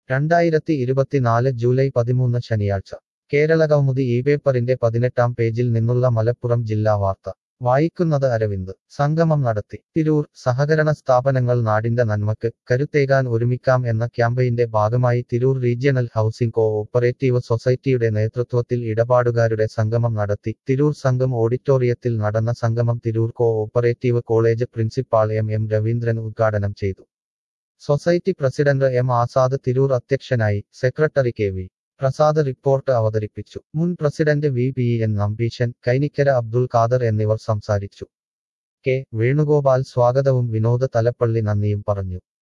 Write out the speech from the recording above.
രണ്ടായിരത്തി ഇരുപത്തിനാല് ജൂലൈ പതിമൂന്ന് ശനിയാഴ്ച കേരള കൗമുദി ഈ പേപ്പറിന്റെ പതിനെട്ടാം പേജിൽ നിന്നുള്ള മലപ്പുറം ജില്ലാ വാർത്ത വായിക്കുന്നത് അരവിന്ദ് സംഗമം നടത്തി തിരൂർ സഹകരണ സ്ഥാപനങ്ങൾ നാടിന്റെ നന്മക്ക് കരുത്തേകാൻ ഒരുമിക്കാം എന്ന ക്യാമ്പയിന്റെ ഭാഗമായി Tirur regional housing cooperative സൊസൈറ്റിയുടെ നേതൃത്വത്തിൽ ഇടപാടുകാരുടെ സംഗമം നടത്തി തിരൂർ സംഘം ഓഡിറ്റോറിയത്തിൽ നടന്ന സംഗമം Tirur cooperative college principal M M Raveendran ഉദ്ഘാടനം ചെയ്തു society president M Azad Tirur അധ്യക്ഷനായി secretary K V Prasad report അവതരിപ്പിച്ചു മുൻ president V P N Nambeesan Kainikkara Abdul Khader എന്നിവർ സംസാരിച്ചു കെ വേണുഗോപാൽ സ്വാഗതവും വിനോദ് തലപ്പള്ളി നന്ദിയും പറഞ്ഞു